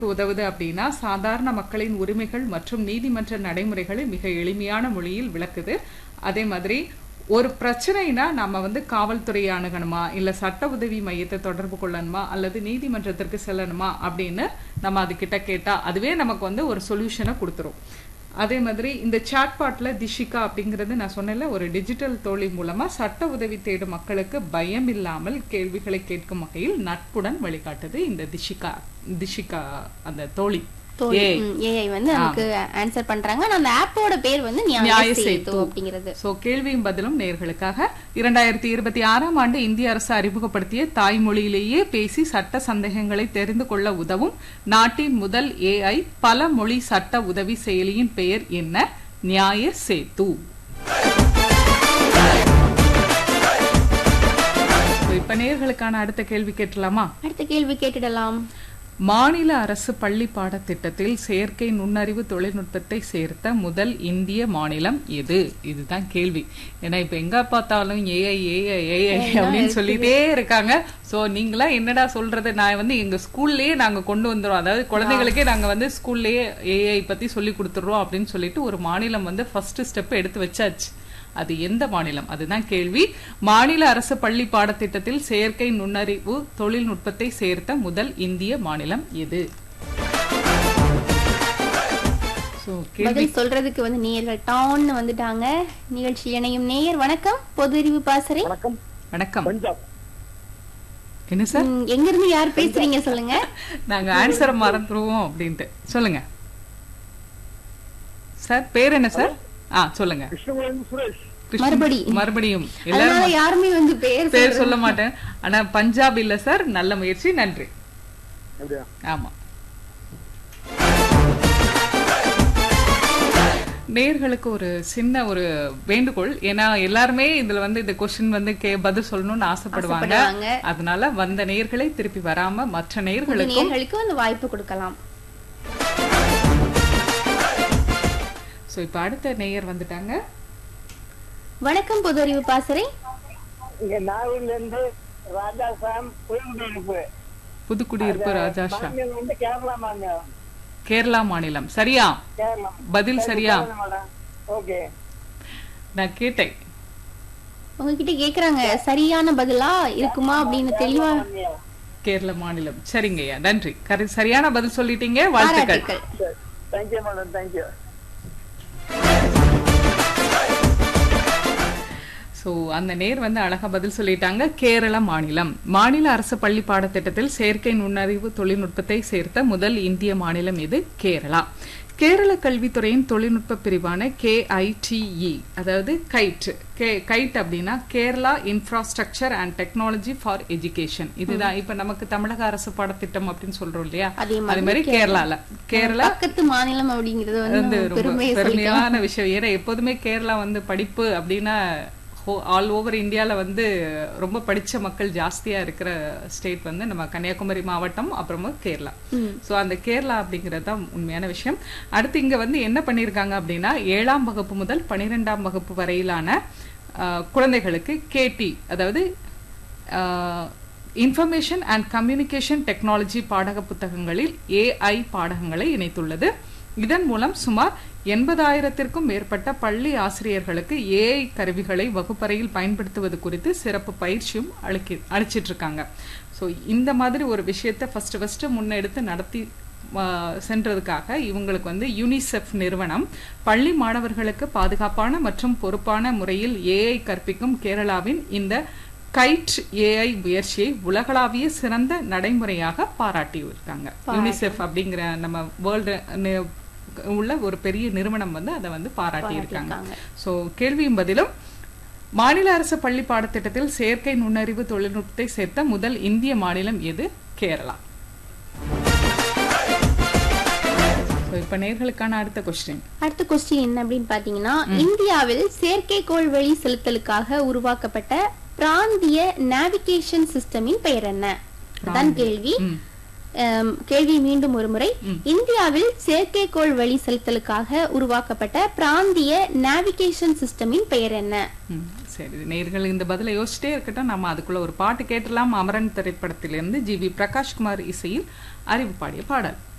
உதவுது அப்படின்னா சாதாரண மக்களின் உரிமைகள் மற்றும் நீதிமன்ற நடைமுறைகளை மிக எளிமையான மொழியில் விளக்குது அதே மாதிரி ஒரு பிரச்சனைனா நம்ம வந்து காவல்துறையை அணுகணுமா இல்ல சட்ட உதவி மையத்தை தொடர்பு கொள்ளணுமா அல்லது நீதிமன்றத்திற்கு செல்லணுமா அப்படின்னு நம்ம அது கிட்ட கேட்டா அதுவே நமக்கு வந்து ஒரு சொல்யூஷனை கொடுத்துரும் அதே மாதிரி இந்த சாட்பாட்ல திஷிகா அப்படிங்கிறது நான் சொன்னேன்ல ஒரு டிஜிட்டல் தோழி மூலமா சட்ட உதவி தேடும் மக்களுக்கு பயம் இல்லாமல் கேள்விகளை கேட்கும் வகையில் நட்புடன் வழிகாட்டுது இந்த திஷிகா திஷிகா அந்த தோழி தோழி ஏய். ஏஐ வந்து நமக்கு ஆன்சர் பண்றாங்க ஆனா அந்த ஆப்போட பேர் வந்து நியாய நியாய சேது சேது. அப்படிங்கிறது சோ கேள்வியும் பதிலும் நேர்களுக்காக இரண்டாயிரத்தி இருபத்தி ஆறாம் ஆண்டு இந்திய அரசு அறிமுகப்படுத்திய தாய்மொழியிலேயே பேசி சட்ட சந்தேகங்களை தெரிந்து கொள்ள உதவும் நாட்டின் முதல் ஏஐ பல மொழி சட்ட உதவி செயலியின் பெயர் என்ன நியாய சேது So, இப்ப நேர்களுக்கான அடுத்த கேள்வி கேட்டலாமா அடுத்த கேள்வி கேட்டுடலாம் மாநில அரசு பள்ளி பாடத்திட்டத்தில் செயற்கை நுண்ணறிவு தொழில்நுட்பத்தை சேர்த்த முதல் இந்திய மாநிலம் எது இதுதான் கேள்வி ஏன்னா இப்ப எங்க பார்த்தாலும் ஏஐ ஏஐ ஏஐ அப்படின்னு சொல்லிட்டே இருக்காங்க சோ நீங்களா என்னடா சொல்றது நான் வந்து எங்க ஸ்கூல்லயே நாங்க கொண்டு வந்துரும் அதாவது குழந்தைகளுக்கே நாங்க வந்து ஸ்கூல்லயே ஏஐ பத்தி சொல்லி கொடுத்துறோம் அப்படின்னு சொல்லிட்டு ஒரு மாநிலம் வந்து ஃபர்ஸ்ட் ஸ்டெப் எடுத்து வச்சாச்சு அது எந்த மாநிலம் அதுதான் கேள்வி மாநில அரசு பள்ளி பாடத்திட்டத்தில் செயற்கை நுண்ணறிவு தொழில்நுட்பத்தை சேர்த்த முதல் இந்திய மாநிலம் எது So, கேள்வி பதில் சொல்றதுக்கு வந்து நேயர்கள் டான்னு வந்துட்டாங்க நிகழ்ச்சி இணையும் நேயர் வணக்கம் பொது அறிவு பாசறை வணக்கம் வணக்கம் பஞ்சாப் என்ன சார் ம், எங்க இருந்து யார் பேசுறீங்க சொல்லுங்க நாங்க ஆன்சரை மறந்துருவோம் அப்படின்ட்டு சொல்லுங்க சார் பேர் என்ன சார் ஆ சொல்லுங்க கிருஷ்ணகுலம் சுரேஷ் கிருஷ்ணன். மறுபடி. மறுபடியும் அதனால எல்லாரும் யாருமே வந்து பேர் பேர் சொல்ல மாட்டேன் ஆனா பஞ்சாப் இல்ல சார் நல்ல முயற்சி நன்றி அப்படியா ஆமா நேர்களுக்கு ஒரு சின்ன ஒரு வேண்டுகோள் ஏன்னா எல்லாருமே இதுல வந்து இந்த கொஸ்டின் வந்து கே பதில் சொல்லணும்னு ஆசைப்படுவாங்க ஆசைப்படுவாங்க. அதனால வந்த நேர்களை திருப்பி வராம மற்ற புது நேர்களுக்கும் நேயர்களுக்கு வந்து வாய்ப்பு கொடுக்கலாம் சோ இப்ப அடுத்த நேயர் வந்துட்டாங்க வணக்கம் பொது அறிவு பாசறை இங்க நாகூர்ல இருந்து ராஜா சாம் புதுக்குடியிருப்பு புதுக்குடியிருப்பு ராஜாஷா மாநிலம் வந்து கேரளா மாநிலம் கேரளா மாநிலம் சரியா கேரளா பதில் சரியா மேடம் ஓகே நான் கேட்டேன் உங்ககிட்ட கேக்குறாங்க சரியான பதிலா இருக்குமா அப்படின்னு தெளிவா கேரள மாநிலம் சரிங்கய்யா நன்றி கரெ- சரியான பதில் சொல்லிட்டீங்க வாழ்த்துக்கள் பாராட்டுக்கள் தேங்க்யூ மேடம் தேங்க்யூ சோ அந்த நேர் வந்து அழகா பதில் சொல்லிட்டாங்க கேரள மாநிலம் மாநில அரசு பள்ளி பாடத்திட்டத்தில் செயற்கை நுண்ணறிவு தொழில்நுட்பத்தை சேர்த்த முதல் இந்திய மாநிலம் இது கேரளா கேரள கல்வித்துறையின் தொழில்நுட்ப பிரிவான கேஐடிஇ அதாவது கைட் கே கைட் அப்படின்னா Kerala infrastructure and technology for education இதுதான் இப்ப நமக்கு தமிழக அரசு பாடத்திட்டம் அப்படின்னு சொல்றோம் இல்லையா அதே அதே மாதிரி கேரளால கேரளா பக்கத்து மாநிலம் அப்படிங்கறது வந்து வந்து ரொம்ப பெருமையை சொல்லிக்கலாம் பெருமையான விஷயம் ஏன்னா எப்போதுமே கேரளா வந்து படிப்பு அப்படின்னா ஆல் ஓவர் இந்தியால வந்து ரொம்ப படிச்ச மக்கள் ஜாஸ்தியா இருக்கிற ஸ்டேட் வந்து நம்ம கன்னியாகுமரி மாவட்டம் அப்புறமா கேரளா சோ அந்த கேரளா அப்படிங்கிறது தான் உண்மையான விஷயம் அடுத்து இங்க வந்து என்ன பண்ணியிருக்காங்க அப்படின்னா ஏழாம் வகுப்பு முதல் பன்னிரெண்டாம் வகுப்பு வரையிலான ஆஹ், குழந்தைகளுக்கு கேடி அதாவது இன்ஃபர்மேஷன் அண்ட் கம்யூனிகேஷன் டெக்னாலஜி பாடக புத்தகங்களில் ஏஐ பாடகங்களை இணைத்துள்ளது இதன் மூலம் சுமார் எண்பதாயிரத்திற்கும் மேற்பட்ட பள்ளி ஆசிரியர்களுக்கு ஏஐ கருவிகளை வகுப்பறையில் பயன்படுத்துவது குறித்து சிறப்பு பயிற்சியும் அளிக்கி அளிச்சிட்டு இருக்காங்க ஸோ இந்த மாதிரி ஒரு விஷயத்தை ஃபர்ஸ்ட் ஃபர்ஸ்ட் முன்னெடுத்து நடத்தி ஆ, சென்றதுக்காக இவங்களுக்கு வந்து யூனிசெஃப் நிறுவனம் பள்ளி மாணவர்களுக்கு பாதுகாப்பான மற்றும் பொறுப்பான முறையில் ஏஐ கற்பிக்கும் கேரளாவின் இந்த கைட் ஏஐ முயற்சியை உலகளாவிய சிறந்த நடைமுறையாக பாராட்டியிருக்காங்க யூனிசெஃப் அப்படிங்கிற நம்ம வேர்ல்டு உள்ள ஒரு பெரிய நிறுவனம் வந்து அதை வந்து பாராட்டியிருக்காங்க சோ கேள்வியும் பதிலும் மாநில அரசு பள்ளி பாடத்திட்டத்தில் செயற்கை நுண்ணறிவு தொழில்நுட்பத்தை சேர்த்த முதல் இந்திய மாநிலம் எது கேரளா So, இப்ப நேர்களுக்கான அடுத்த கொஸ்டின் அடுத்த கொஸ்டின் என்ன அப்படின்னு பாத்தீங்கன்னா இந்தியாவில் செயற்கைக்கோள் வழி செலுத்தலுக்காக உருவாக்கப்பட்ட பிராந்திய நேவிகேஷன் சிஸ்டமின் பெயர் என்ன அதான் கேள்வி அம், கேள்வி மீண்டும் ஒரு முறை இந்தியாவில் செயற்கைக்கோள் வழி செலுத்தலுக்காக உருவாக்கப்பட்ட பிராந்திய நேவிகேஷன் சிஸ்டமின் பெயர் என்ன ம், சரி நேர்கள் இந்த பதிலை யோசிச்சிட்டே இருக்கட்டும் நம்ம அதுக்குள்ள ஒரு பாட்டு கேட்டலாம் அமரன் திரைப்படத்திலிருந்து ஜி வி பிரகாஷ்குமார் இசையில் அறிவு பாடிய பாடல்